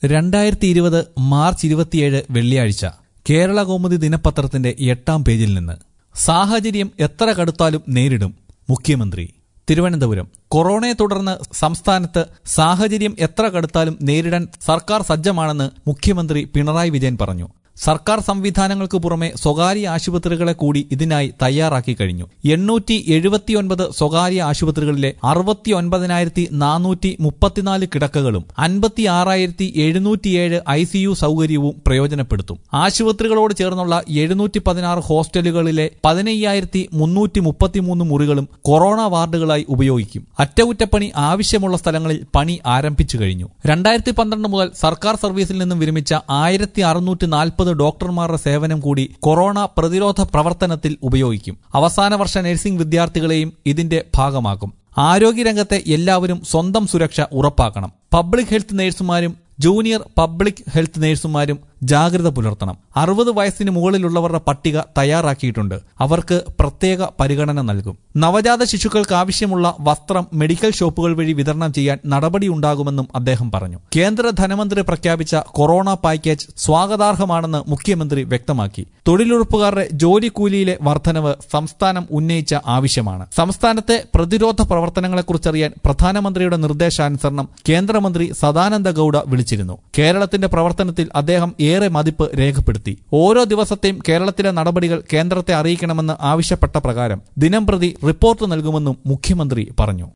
രണ്ടായിരത്തി ഇരുപത് മാർച്ച് ഇരുപത്തിയേഴ് വെള്ളിയാഴ്ച കേരള കൗമുദി ദിനപത്രത്തിന്റെ എട്ടാം പേജിൽ നിന്ന് സാഹചര്യം എത്ര കടുത്താലും നേരിടും മുഖ്യമന്ത്രി തിരുവനന്തപുരം കൊറോണയെ തുടർന്ന് സംസ്ഥാനത്ത് സാഹചര്യം എത്ര കടുത്താലും നേരിടാൻ സർക്കാർ സജ്ജമാണെന്ന് മുഖ്യമന്ത്രി പിണറായി വിജയൻ പറഞ്ഞു സർക്കാർ സംവിധാനങ്ങൾക്ക് പുറമെ സ്വകാര്യ ആശുപത്രികളെ കൂടി ഇതിനായി തയ്യാറാക്കി കഴിഞ്ഞു എണ്ണൂറ്റി എഴുപത്തിയൊൻപത് സ്വകാര്യ ആശുപത്രികളിലെ അറുപത്തി ഒൻപതിനായിരത്തി നാനൂറ്റി മുപ്പത്തിനാല് കിടക്കകളും അൻപത്തി ആറായിരത്തി എഴുന്നൂറ്റിയേഴ് ഐ സി യു സൗകര്യവും പ്രയോജനപ്പെടുത്തും ആശുപത്രികളോട് ചേർന്നുള്ള എഴുന്നൂറ്റി പതിനാറ് ഹോസ്റ്റലുകളിലെ പതിനയ്യായിരത്തി മുന്നൂറ്റി മുപ്പത്തിമൂന്ന് മുറികളും കൊറോണ വാർഡുകളായി ഉപയോഗിക്കും അറ്റകുറ്റപ്പണി ആവശ്യമുള്ള സ്ഥലങ്ങളിൽ പണി ആരംഭിച്ചു കഴിഞ്ഞു രണ്ടായിരത്തി പന്ത്രണ്ട് മുതൽ സർക്കാർ സർവീസിൽ നിന്നും വിരമിച്ച ആയിരത്തി അറുന്നൂറ്റി നാൽപ്പത് ഡോക്ടർമാരുടെ സേവനം കൂടി കൊറോണ പ്രതിരോധ പ്രവർത്തനത്തിൽ ഉപയോഗിക്കും അവസാന വർഷ നഴ്സിംഗ് വിദ്യാർത്ഥികളെയും ഇതിന്റെ ഭാഗമാക്കും ആരോഗ്യരംഗത്തെ എല്ലാവരും സ്വന്തം സുരക്ഷ ഉറപ്പാക്കണം പബ്ലിക് ഹെൽത്ത് നഴ്സുമാരും ജൂനിയർ പബ്ലിക് ഹെൽത്ത് നഴ്സുമാരും ജാഗ്രത പുലർത്തണം അറുപത് വയസ്സിന് മുകളിലുള്ളവരുടെ പട്ടിക തയ്യാറാക്കിയിട്ടുണ്ട് അവർക്ക് പ്രത്യേക പരിഗണന നൽകും നവജാത ശിശുക്കൾക്ക് ആവശ്യമുള്ള വസ്ത്രം മെഡിക്കൽ ഷോപ്പുകൾ വഴി വിതരണം ചെയ്യാൻ നടപടിയുണ്ടാകുമെന്നും അദ്ദേഹം പറഞ്ഞു കേന്ദ്ര ധനമന്ത്രി പ്രഖ്യാപിച്ച കൊറോണ പാക്കേജ് സ്വാഗതാർഹമാണെന്ന് മുഖ്യമന്ത്രി വ്യക്തമാക്കി തൊഴിലുറപ്പുകാരുടെ ജോലി കൂലിയിലെ വർധനവ് സംസ്ഥാനം ഉന്നയിച്ച ആവശ്യമാണ് സംസ്ഥാനത്തെ പ്രതിരോധ പ്രവർത്തനങ്ങളെക്കുറിച്ചറിയാൻ പ്രധാനമന്ത്രിയുടെ നിർദ്ദേശാനുസരണം കേന്ദ്രമന്ത്രി സദാനന്ദ ഗൌഡ വിളിച്ചിരുന്നു കേരളത്തിന്റെ പ്രവർത്തനത്തിൽ അദ്ദേഹം ഏറെ മതിപ്പ് രേഖപ്പെടുത്തി ഓരോ ദിവസത്തെയും കേരളത്തിലെ നടപടികൾ കേന്ദ്രത്തെ അറിയിക്കണമെന്ന് ആവശ്യപ്പെട്ട പ്രകാരം ദിനം പ്രതി റിപ്പോർട്ട് നൽകുമെന്നും മുഖ്യമന്ത്രി പറഞ്ഞു